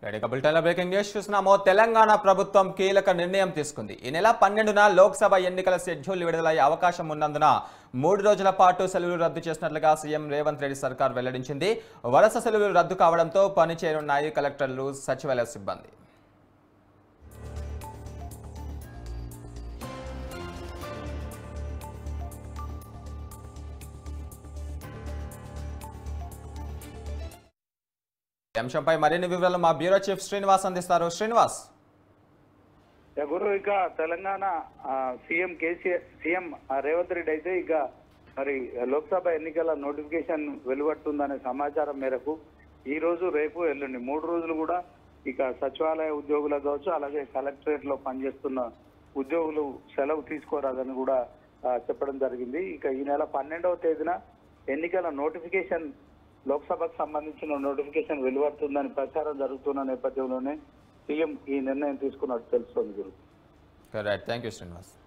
ఇక బులెటిన్లో breaking news చూస్తున్నాము తెలంగాణ ప్రభుత్వం కీలక నిర్ణయం తీసుకుంది ఈ నెల పన్నెండున లోక్సభ ఎన్నికల షెడ్యూల్ విడుదలయ్యే అవకాశం ఉన్నందున మూడు రోజుల పాటు సెలవులు రద్దు చేసినట్లుగా సీఎం రేవంత్ రెడ్డి సర్కార్ వెల్లడించింది వరుస సెలవులు రద్దు కావడంతో పని చేయనున్నాయి కలెక్టర్లు సచివాలయ సిబ్బంది ఈ అంశంపై మరిన్ని వివరాలు మా బ్యూరో చీఫ్ శ్రీనివాస్ అందిస్తారు శ్రీనివాస్ ఇక గురు ఇక తెలంగాణ ఆ, సీఎం కేసీఆర్ సీఎం ఆ, రేవంత్ రెడ్డి అయితే ఇక మరి లోక్సభ ఎన్నికల నోటిఫికేషన్ వెలువడుతుందనే సమాచారం మేరకు ఈ రోజు రేపు ఎల్లుండి మూడు రోజులు కూడా ఇక సచివాలయ ఉద్యోగులకు కావచ్చు అలాగే కలెక్టరేట్ లో పనిచేస్తున్న ఉద్యోగులు సెలవు తీసుకోరాదని కూడా ఆ, చెప్పడం జరిగింది ఇక ఈ నెల పన్నెండవ తేదీన ఎన్నికల నోటిఫికేషన్ లోక్సభకు సంబంధించిన నోటిఫికేషన్ వెలువడుతుందని ప్రచారం జరుగుతున్న నేపథ్యంలోనే సీఎం ఈ నిర్ణయం తీసుకున్నట్టు తెలుస్తోంది గురు రైట్ థ్యాంక్ యూ శ్రీనివాస్